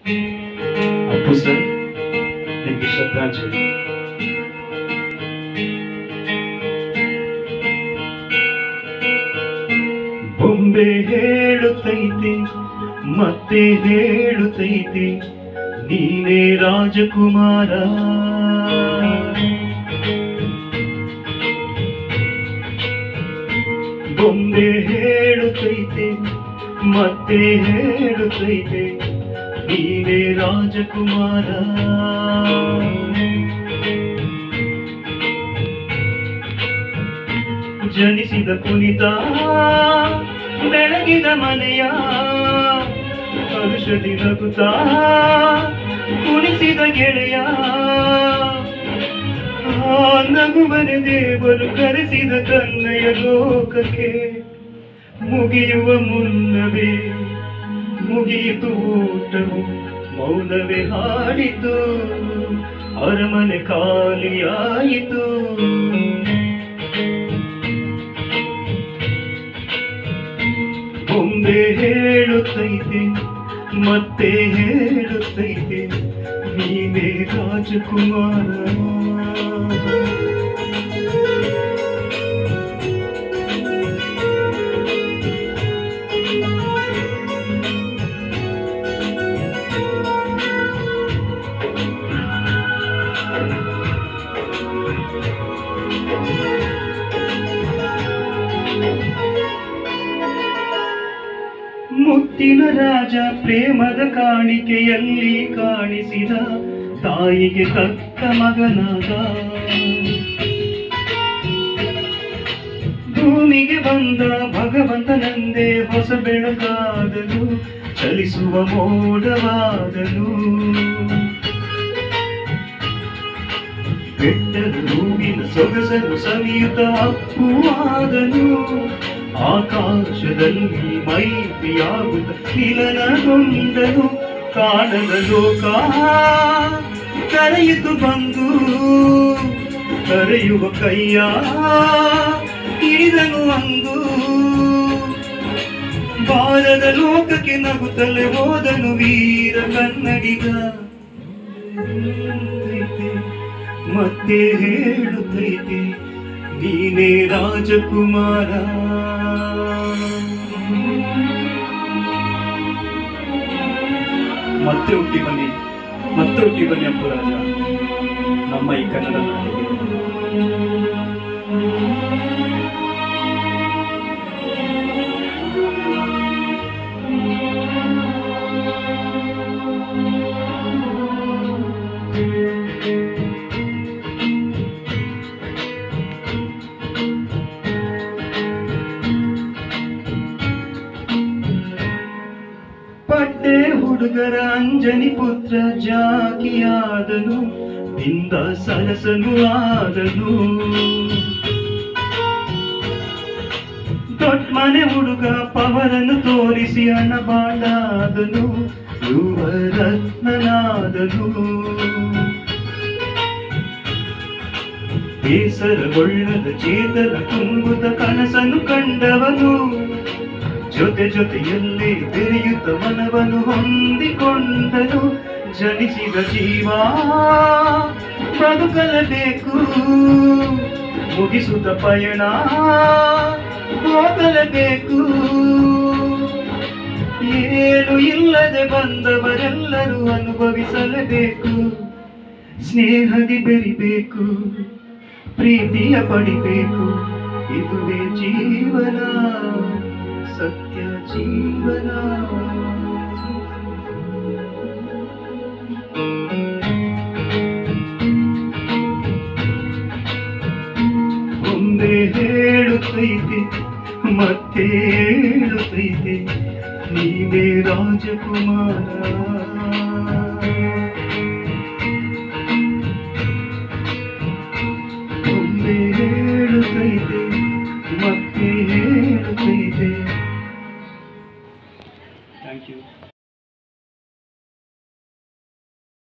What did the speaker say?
Appu sir ನಿಮ್ಗೆ ಶ್ರದ್ಧಾಂಜಲಿ ಬೊಂಬೆ ಹೇಳುತ್ತೈತೆ ಮತ್ತೆ ಹೇಳುತ್ತೈತೆ ನೀನೇ ರಾಜಕುಮಾರ ಬೊಂಬೆ ಹೇಳುತ್ತೈತೆ ಮತ್ತೆ ಹೇಳುತ್ತೈತೆ ನೀನೇ ರಾಜಕುಮಾರ ಜನಿಸಿದ ಕುಣಿತ ಬೆಳಗಿದ ಮನೆಯ ಹರುಷದಿ ನಗುತ್ತಾ ಕುಣಿಸಿದ ಗೆಳೆಯ ಆ ನಗುವನೆ ದೇವರು ಕರೆಸಿದ ಕನ್ನಯ ಲೋಕಕ್ಕೆ ಮುಗಿಯುವ ಮುನ್ನವೇ ಮುಗಿಯಿತು ಊಟವು ಮೌನವೇ ಹಾಡಿತು ಅರಮನೆ ಖಾಲಿಯಾಯಿತು ಬೊಂಬೆ ಹೇಳುತ್ತೈತೆ ಮತ್ತೆ ಹೇಳುತ್ತೈತೆ ನೀನೇ ರಾಜಕುಮಾರ ಮುತ್ತಿನ ರಾಜ ಪ್ರೇಮದ ಕಾಣಿಕೆಯಲ್ಲಿ ಕಾಣಿಸಿದ ತಾಯಿಗೆ ತಕ್ಕ ಮಗನಾದ ಭೂಮಿಗೆ ಬಂದ ಭಗವಂತನಂದೇ ಹೊಸ ಬೆಳಗಾದನು ಚಲಿಸುವ ಮೋಡವಾದನು ಬೆಟ್ಟದ ಹೂವಿನ ಸೊಗಸನ್ನು ಸವಿಯುತ್ತ ಅಪ್ಪುವಾದನು ಆಕಾಶದಲ್ಲಿ ಮೈತ್ರಿಯಾಗುತ್ತ ನಿಲನಗೊಂಡನು ಕಾಣದ ಲೋಕ ಕರೆಯಿತು ಬಂದು ಕರೆಯುವ ಕೈಯ ಹಿಡಿದನು ಅಂದು ಬಾರದ ಲೋಕಕ್ಕೆ ನಗುತ್ತಲೇ ಹೋದನು ವೀರ ಕನ್ನಡಿಗ ಮತ್ತೆ ಹೇಳುತ್ತೈತೆ ನೀನೇ ರಾಜಕುಮಾರ ಮತ್ತೆ ಹುಟ್ಟಿ ಬನ್ನಿ ಮತ್ತೆ ಹುಟ್ಟಿ ಬನ್ನಿ ಅಪ್ಪುರಾಜ ನಮ್ಮ ಈ ಕನ್ನಡ ನಾಡಿಗೆ ಪಡ್ಡೆ ಹುಡುಗರ ಅಂಜನಿ ಪುತ್ರ ಜಾಕಿಯಾದನು ಬಿಂದ ಸರಸನು ಆದನು ದೊಡ್ಡ ಮನೆ ಹುಡುಗ ಪವರನ್ನು ತೋರಿಸಿ ಹಣ ಬಾಳಾದನು ಯುವರತ್ನನಾದನು ಬೇಸರಗೊಳ್ಳದ ಚೇತನ ತುಂಬುತ್ತ ಕನಸನ್ನು ಕಂಡವನು ಜೊತೆ ಜೊತೆಯಲ್ಲೇ ಬೆರೆಯುತ್ತ ಮನವನ್ನು ಹೊಂದಿಕೊಂಡನು ಜನಿಸಿದ ಜೀವ ಬದುಕಲೇಬೇಕು ಮುಗಿಸುತ್ತ ಪಯಣ ಹೋಗಲೇಬೇಕು ಏನು ಇಲ್ಲದೆ ಬಂದವರೆಲ್ಲರೂ ಅನುಭವಿಸಲೇಬೇಕು ಸ್ನೇಹದಿ ಬೆರಿಬೇಕು ಪ್ರೀತಿಯ ಪಡಿಬೇಕು ಇದುವೇ ಜೀವನ ಸತ್ಯ ಜೀವನ ಒಂದೇ ಹೇಳುತ್ತೈತೆ ಮತ್ತೆ ಹೇಳುತ್ತೈತೆ ನೀವೇ ರಾಜಕುಮಾರ